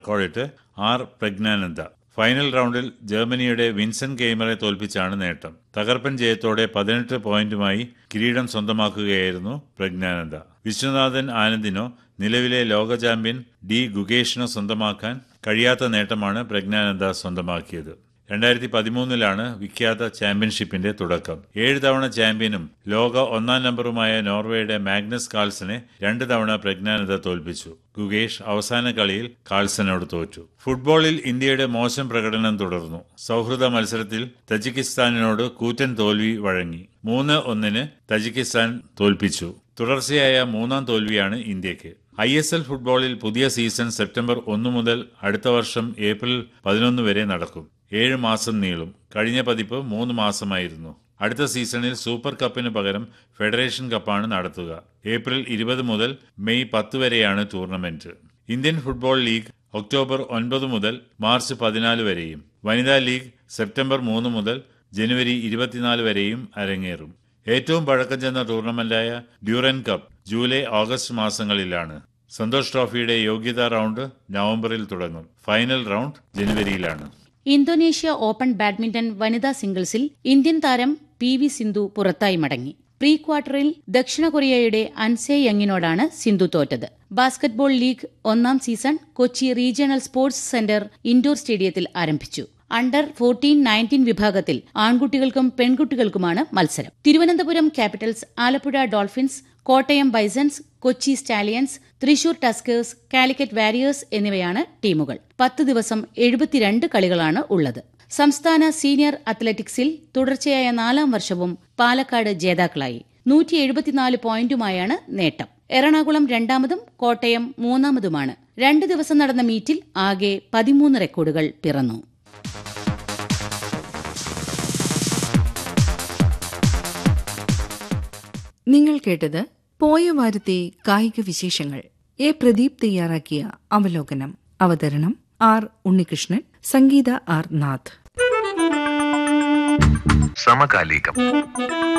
റെക്കോർഡിട്ട് R Praggnanandhaa final റൗണ്ടിൽ ജർമ്മനിയുടെ Vincent ഗെയ്മറെ തോൽപ്പിച്ചാണ് നേട്ടം തകർപ്പൻ ജയത്തോടെ പതിനെട്ട് പോയിന്റുമായി കിരീടം സ്വന്തമാക്കുകയായിരുന്നു പ്രജ്ഞാനന്ദ വിശ്വനാഥൻ ആനന്ദിനോ നിലവിലെ ലോക ചാമ്പ്യൻ ഡി ഗുഗേഷിനോ സ്വന്തമാക്കാൻ കഴിയാത്ത നേട്ടമാണ് പ്രജ്ഞാനന്ദ സ്വന്തമാക്കിയത് രണ്ടായിരത്തി പതിമൂന്നിലാണ് വിഖ്യാത ചാമ്പ്യൻഷിപ്പിന്റെ തുടക്കം ഏഴ് തവണ ചാമ്പ്യനും ലോക ഒന്നാം നമ്പറുമായ നോർവേയുടെ മാഗ്നസ് കാൾസനെ രണ്ട് തവണ പ്രജ്ഞാനന്ദ തോൽപ്പിച്ചു ഗുഗേഷ് അവസാന കളിയിൽ കാൾസനോട് തോറ്റു ഫുട്ബോളിൽ ഇന്ത്യയുടെ മോശം പ്രകടനം തുടർന്നു സൗഹൃദ മത്സരത്തിൽ തജിക്കിസ്ഥാനിനോട് കൂറ്റൻ തോൽവി വഴങ്ങി മൂന്ന് ഒന്നിന് തജിക്കിസ്ഥാൻ തോൽപ്പിച്ചു തുടർച്ചയായ മൂന്നാം തോൽവിയാണ് ഇന്ത്യക്ക് ഐ എസ് എൽ ഫുട്ബോളിൽ പുതിയ സീസൺ സെപ്റ്റംബർ ഒന്ന് മുതൽ അടുത്ത വർഷം ഏപ്രിൽ പതിനൊന്ന് വരെ നടക്കും ഏഴ് മാസം നീളും കഴിഞ്ഞ പതിപ്പ് മൂന്ന് മാസമായിരുന്നു അടുത്ത സീസണിൽ സൂപ്പർ കപ്പിന് പകരം ഫെഡറേഷൻ കപ്പാണ് നടത്തുക ഏപ്രിൽ ഇരുപത് മുതൽ മെയ് പത്ത് വരെയാണ് tournament Indian football league October ഒൻപത് മുതൽ മാർച്ച് പതിനാല് വരെയും വനിതാ ലീഗ് സെപ്റ്റംബർ മൂന്ന് മുതൽ ജനുവരി ഇരുപത്തിനാല് വരെയും അരങ്ങേറും ഏറ്റവും പഴക്കം ചെന്ന ടൂർണമെന്റായ ഡ്യൂറൻ കപ്പ് ജൂലൈ ഓഗസ്റ്റ് മാസങ്ങളിലാണ് സന്തോഷ് ട്രോഫിയുടെ യോഗ്യതാ റൗണ്ട് നവംബറിൽ തുടങ്ങും ഫൈനൽ റൗണ്ട് ജനുവരിയിലാണ് ഇന്തോനേഷ്യ ഓപ്പൺ ബാഡ്മിന്റൺ വനിതാ സിംഗിൾസിൽ ഇന്ത്യൻ താരം പി വി സിന്ധു പുറത്തായി മടങ്ങി പ്രീ ക്വാർട്ടറിൽ ദക്ഷിണ കൊറിയയുടെ അൻസെ യങ്ങിനോടാണ് സിന്ധു തോറ്റത് ബാസ്കറ്റ്ബോൾ ലീഗ് ഒന്നാം season Kochi regional sports centre indoor സ്റ്റേഡിയത്തിൽ ആരംഭിച്ചു അണ്ടർ ഫോർട്ടീൻ നയൻറ്റീൻ വിഭാഗത്തിൽ ആൺകുട്ടികൾക്കും പെൺകുട്ടികൾക്കുമാണ് മത്സരം Thiruvananthapuram capitals Alappuzha dolphins Kottayam bisons Kochi stallions Thrissur tuskers Calicut warriors എന്നിവയാണ് ടീമുകൾ പത്ത് ദിവസം എഴുപത്തിരണ്ട് കളികളാണ് ഉള്ളത് സംസ്ഥാന സീനിയർ അത്ലറ്റിക്സിൽ തുടർച്ചയായ നാലാം വർഷവും പാലക്കാട് ജേതാക്കളായി നൂറ്റി എഴുപത്തിനാല് പോയിന്റുമായാണ് നേട്ടം എറണാകുളം രണ്ടാമതും കോട്ടയം മൂന്നാമതുമാണ് രണ്ട് ദിവസം നടന്ന മീറ്റിൽ ആകെ പതിമൂന്ന് റെക്കോർഡുകൾ പിറന്നു നിങ്ങൾ കേട്ടത് പോയ വാരത്തെ കായിക വിശേഷങ്ങൾ എ പ്രദീപ് തയ്യാറാക്കിയ അവലോകനം അവതരണം ആർ ഉണ്ണികൃഷ്ണൻ സംഗീത ആർ നാഥ് സമകാലികം